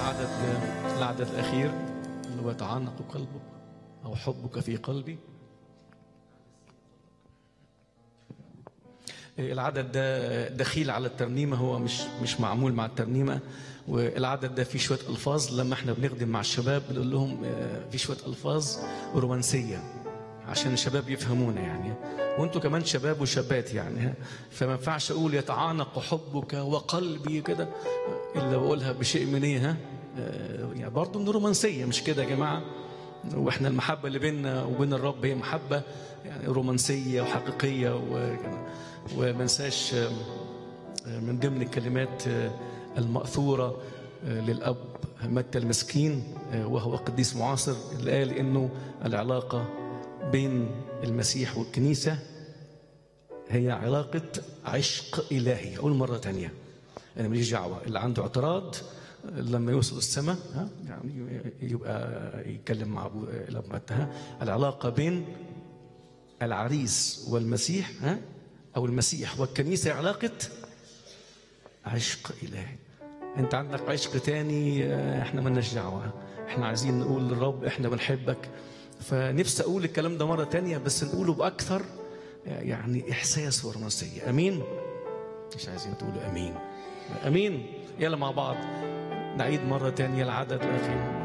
العدد العدد الأخير اللي هو يتعانق قلبك أو حبك في قلبي العدد ده دخيل على الترنيمة هو مش مش معمول مع الترنيمة والعدد ده فيه شوية ألفاظ لما احنا بنخدم مع الشباب بنقول لهم آه، في شوية ألفاظ رومانسية عشان الشباب يفهمونا يعني وانتوا كمان شباب وشابات يعني ها. فما ينفعش اقول يتعانق حبك وقلبي كده الا بقولها بشيء من ايه ها آه، يعني برضه من رومانسيه مش كده يا جماعه واحنا المحبه اللي بيننا وبين الرب هي محبه يعني رومانسيه وحقيقيه و- وما ننساش آه، من ضمن الكلمات آه، المأثورة آه، للأب متى المسكين آه، وهو قديس معاصر اللي قال إنه العلاقة بين المسيح والكنيسة هي علاقة عشق إلهي أقول مرة تانية أنا ماليش دعوة اللي عنده اعتراض آه، لما يوصل السماء ها يعني يبقى يتكلم مع أبو الأب متى ها العلاقة بين العريس والمسيح ها أو المسيح والكنيسة علاقة عشق إلهي أنت عندك عشق تاني آه، إحنا ملناش دعوة إحنا عايزين نقول للرب إحنا بنحبك فنفسي أقول الكلام ده مرة تانية بس نقوله بأكثر آه، يعني إحساس ورومانسية أمين مش عايزين تقولوا أمين أمين يلا مع بعض نعيد مرة تانية العدد الأخير